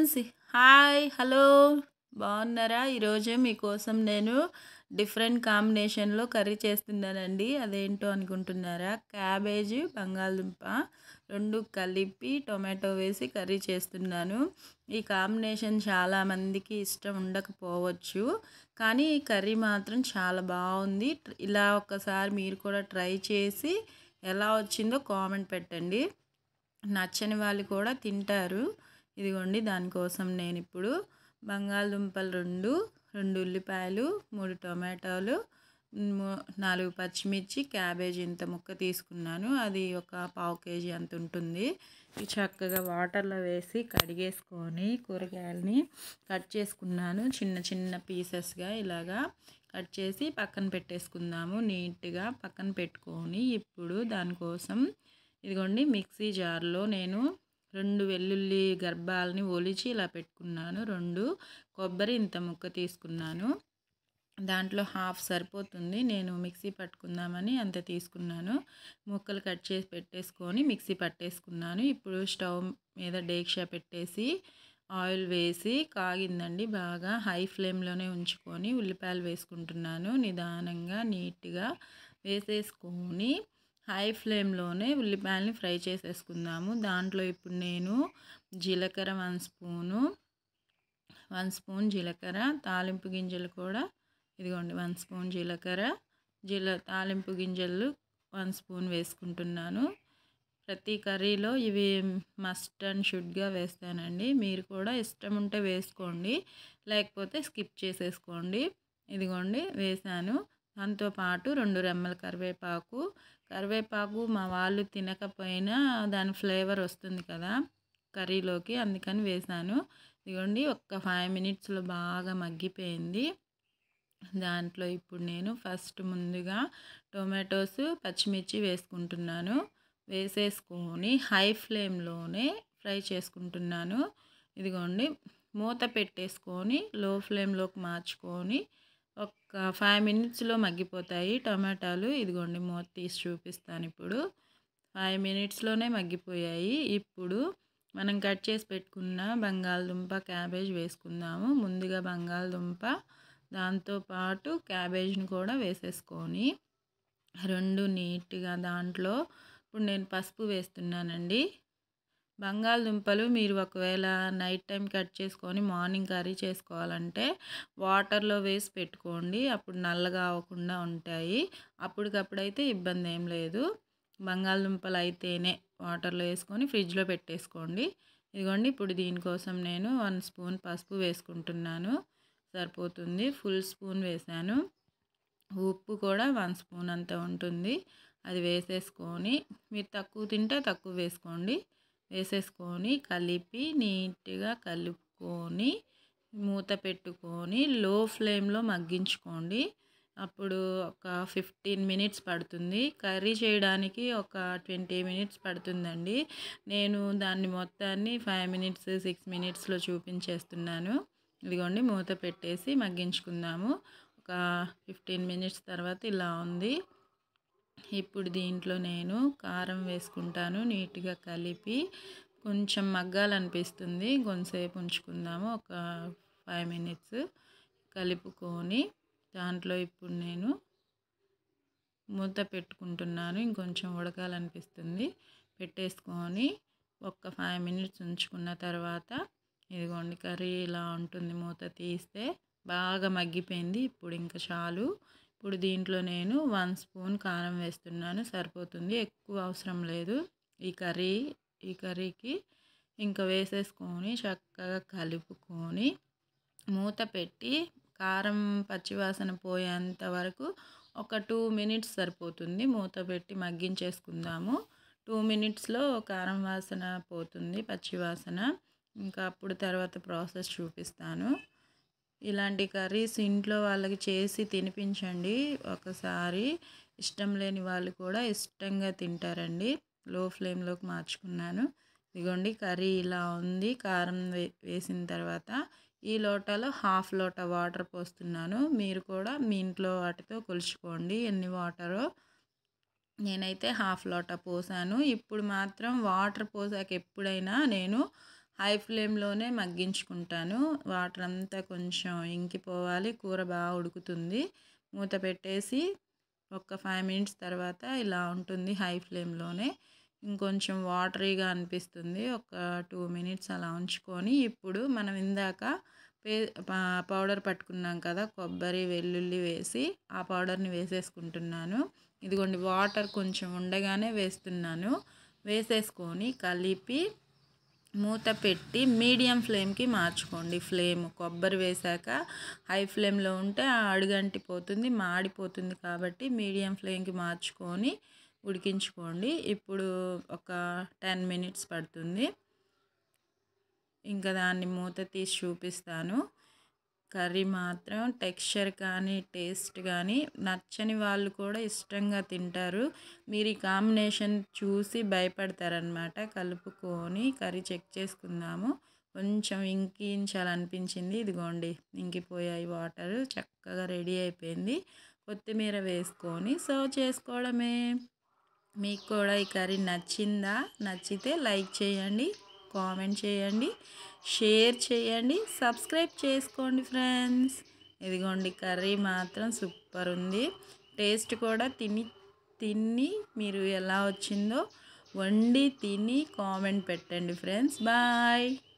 friends hi hello బాగున్నారా ఈరోజు మీకోసం నేను డిఫరెంట్ కాంబినేషన్లో కర్రీ చేస్తున్నానండి అదేంటో అనుకుంటున్నారా క్యాబేజీ బంగాళదుంప రెండు కలిపి టొమాటో వేసి కర్రీ చేస్తున్నాను ఈ కాంబినేషన్ చాలామందికి ఇష్టం ఉండకపోవచ్చు కానీ ఈ కర్రీ మాత్రం చాలా బాగుంది ఇలా ఒక్కసారి మీరు కూడా ట్రై చేసి ఎలా వచ్చిందో కామెంట్ పెట్టండి నచ్చని వాళ్ళు కూడా తింటారు ఇదిగోండి దానికోసం నేను ఇప్పుడు బంగాళదుంపలు రెండు రెండు ఉల్లిపాయలు మూడు టొమాటోలు నాలుగు పచ్చిమిర్చి క్యాబేజీ ఇంత ముక్క తీసుకున్నాను అది ఒక పావు కేజీ అంత ఉంటుంది ఇది చక్కగా వాటర్లో వేసి కడిగేసుకొని కూరగాయలని కట్ చేసుకున్నాను చిన్న చిన్న పీసెస్గా ఇలాగా కట్ చేసి పక్కన పెట్టేసుకుందాము నీట్గా పక్కన పెట్టుకొని ఇప్పుడు దానికోసం ఇదిగోండి మిక్సీ జార్లో నేను రెండు వెల్లుల్లి గర్భాలని ఒలిచి ఇలా పెట్టుకున్నాను రెండు కొబ్బరి ఇంత ముక్క తీసుకున్నాను దాంట్లో హాఫ్ సరిపోతుంది నేను మిక్సీ పట్టుకుందామని అంత తీసుకున్నాను ముక్కలు కట్ చేసి పెట్టేసుకొని మిక్సీ పట్టేసుకున్నాను ఇప్పుడు స్టవ్ మీద డేక్షా పెట్టేసి ఆయిల్ వేసి కాగిందండి బాగా హై ఫ్లేమ్లోనే ఉంచుకొని ఉల్లిపాయలు వేసుకుంటున్నాను నిదానంగా నీట్గా వేసేసుకొని హై ఫ్లేమ్లోనే ఉల్లిపాయలని ఫ్రై చేసేసుకుందాము దాంట్లో ఇప్పుడు నేను జీలకర్ర వన్ స్పూను వన్ స్పూన్ జీలకర్ర తాలింపు గింజలు కూడా ఇదిగోండి వన్ స్పూన్ జీలకర్ర జీల తాలింపు గింజలు వన్ స్పూన్ వేసుకుంటున్నాను ప్రతి కర్రీలో ఇవి మస్ట్ అండ్ షుడ్గా వేస్తానండి మీరు కూడా ఇష్టం ఉంటే వేసుకోండి లేకపోతే స్కిప్ చేసేసుకోండి ఇదిగోండి వేసాను దాంతోపాటు రెండు రెమ్మల కరివేపాకు కరివేపాకు మా వాళ్ళు తినకపోయినా దాని ఫ్లేవర్ వస్తుంది కదా కర్రీలోకి అందుకని వేసాను ఇదిగోండి ఒక్క ఫైవ్ మినిట్స్లో బాగా మగ్గిపోయింది దాంట్లో ఇప్పుడు నేను ఫస్ట్ ముందుగా టొమాటోస్ పచ్చిమిర్చి వేసుకుంటున్నాను వేసేసుకొని హై ఫ్లేమ్లోనే ఫ్రై చేసుకుంటున్నాను ఇదిగోండి మూత పెట్టేసుకొని లో ఫ్లేమ్లోకి మార్చుకొని ఒక ఫైవ్ మినిట్స్లో మగ్గిపోతాయి టమాటాలు ఇదిగోండి మూత తీసి చూపిస్తాను ఇప్పుడు ఫైవ్ మినిట్స్లోనే మగ్గిపోయాయి ఇప్పుడు మనం కట్ చేసి పెట్టుకున్న బంగాళదుంప క్యాబేజ్ వేసుకుందాము ముందుగా బంగాళదుంప దాంతోపాటు క్యాబేజ్ని కూడా వేసేసుకొని రెండు నీట్గా దాంట్లో ఇప్పుడు నేను పసుపు వేస్తున్నానండి బంగాళదుంపలు మీరు ఒకవేళ నైట్ టైం కట్ చేసుకొని మార్నింగ్ కర్రీ చేసుకోవాలంటే వాటర్లో వేసి పెట్టుకోండి అప్పుడు నల్లగా అవ్వకుండా ఉంటాయి అప్పటికప్పుడైతే ఇబ్బంది ఏం లేదు బంగాళదుంపలు అయితేనే వాటర్లో వేసుకొని ఫ్రిడ్జ్లో పెట్టేసుకోండి ఇదిగోండి ఇప్పుడు దీనికోసం నేను వన్ స్పూన్ పసుపు వేసుకుంటున్నాను సరిపోతుంది ఫుల్ స్పూన్ వేసాను ఉప్పు కూడా వన్ స్పూన్ అంత ఉంటుంది అది వేసేసుకొని మీరు తక్కువ తింటే తక్కువ వేసుకోండి వేసేసుకొని కలిపి నీట్గా కలుపుకొని మూత పెట్టుకొని లో ఫ్లేమ్లో మగ్గించుకోండి అప్పుడు ఒక ఫిఫ్టీన్ మినిట్స్ పడుతుంది కర్రీ చేయడానికి ఒక ట్వంటీ మినిట్స్ పడుతుందండి నేను దాన్ని మొత్తాన్ని ఫైవ్ మినిట్స్ సిక్స్ మినిట్స్లో చూపించేస్తున్నాను ఇదిగోండి మూత పెట్టేసి మగ్గించుకుందాము ఒక ఫిఫ్టీన్ మినిట్స్ తర్వాత ఇలా ఉంది ఇప్పుడు దీంట్లో నేను కారం వేసుకుంటాను నీట్గా కలిపి కొంచెం మగ్గాలనిపిస్తుంది కొంతసేపు ఉంచుకుందాము ఒక ఫైవ్ మినిట్స్ కలుపుకొని దాంట్లో ఇప్పుడు నేను మూత పెట్టుకుంటున్నాను ఇంకొంచెం ఉడకాలనిపిస్తుంది పెట్టేసుకొని ఒక ఫైవ్ మినిట్స్ ఉంచుకున్న తర్వాత ఇదిగోండి కర్రీ ఇలా ఉంటుంది మూత తీస్తే బాగా మగ్గిపోయింది ఇప్పుడు ఇంకా చాలు ఇప్పుడు దీంట్లో నేను వన్ స్పూన్ కారం వేస్తున్నాను సరిపోతుంది ఎక్కువ అవసరం లేదు ఈ కర్రీ ఈ కర్రీకి ఇంకా వేసేసుకొని చక్కగా కలుపుకొని మూత పెట్టి కారం పచ్చివాసన పోయేంత వరకు ఒక టూ మినిట్స్ సరిపోతుంది మూత పెట్టి మగ్గించేసుకుందాము టూ మినిట్స్లో కారం వాసన పోతుంది పచ్చివాసన ఇంకా అప్పుడు తర్వాత ప్రాసెస్ చూపిస్తాను ఇలాంటి కర్రీస్ ఇంట్లో వాళ్ళకి చేసి తినిపించండి ఒకసారి ఇష్టం లేని వాళ్ళు కూడా ఇష్టంగా తింటారండి లో ఫ్లేమ్లోకి మార్చుకున్నాను ఇదిగోండి కర్రీ ఇలా ఉంది కారం వేసిన తర్వాత ఈ లోటాలో హాఫ్ లోటా వాటర్ పోస్తున్నాను మీరు కూడా మీ ఇంట్లో వాటితో కొలుచుకోండి ఎన్ని వాటరో నేనైతే హాఫ్ లోటా పోసాను ఇప్పుడు మాత్రం వాటర్ పోసాక ఎప్పుడైనా నేను హై ఫ్లేమ్లోనే మగ్గించుకుంటాను వాటర్ అంతా కొంచెం ఇంకిపోవాలి కూర బాగా ఉడుకుతుంది మూత పెట్టేసి ఒక ఫైవ్ మినిట్స్ తర్వాత ఇలా ఉంటుంది హై ఫ్లేమ్లోనే ఇంకొంచెం వాటరీగా అనిపిస్తుంది ఒక టూ మినిట్స్ అలా ఉంచుకొని ఇప్పుడు మనం ఇందాక పే పౌడర్ పట్టుకున్నాం కదా కొబ్బరి వెల్లుల్లి వేసి ఆ పౌడర్ని వేసేసుకుంటున్నాను ఇదిగోండి వాటర్ కొంచెం ఉండగానే వేస్తున్నాను వేసేసుకొని కలిపి మూత పెట్టి మీడియం ఫ్లేమ్కి మార్చుకోండి ఫ్లేమ్ కొబ్బరి వేశాక హై ఫ్లేమ్లో ఉంటే అడుగంటిపోతుంది మాడిపోతుంది కాబట్టి మీడియం ఫ్లేమ్కి మార్చుకొని ఉడికించుకోండి ఇప్పుడు ఒక టెన్ మినిట్స్ పడుతుంది ఇంకా దాన్ని మూత తీసి చూపిస్తాను కర్రీ మాత్రం టెక్స్చర్ కానీ టేస్ట్ కానీ నచ్చని వాళ్ళు కూడా ఇష్టంగా తింటారు మీరు ఈ కాంబినేషన్ చూసి భయపడతారనమాట కలుపుకొని కర్రీ చెక్ చేసుకుందాము కొంచెం ఇంకించాలనిపించింది ఇదిగోండి ఇంకిపోయాయి వాటర్ చక్కగా రెడీ అయిపోయింది కొత్తిమీర వేసుకొని సర్వ్ చేసుకోవడమే మీకు కూడా ఈ కర్రీ నచ్చిందా నచ్చితే లైక్ చేయండి కామెంట్ చేయండి షేర్ చేయండి సబ్స్క్రైబ్ చేసుకోండి ఫ్రెండ్స్ ఇదిగోండి కర్రీ మాత్రం సూపర్ ఉంది టేస్ట్ కూడా తిని తిని మీరు ఎలా వచ్చిందో వండి తిని కామెంట్ పెట్టండి ఫ్రెండ్స్ బాయ్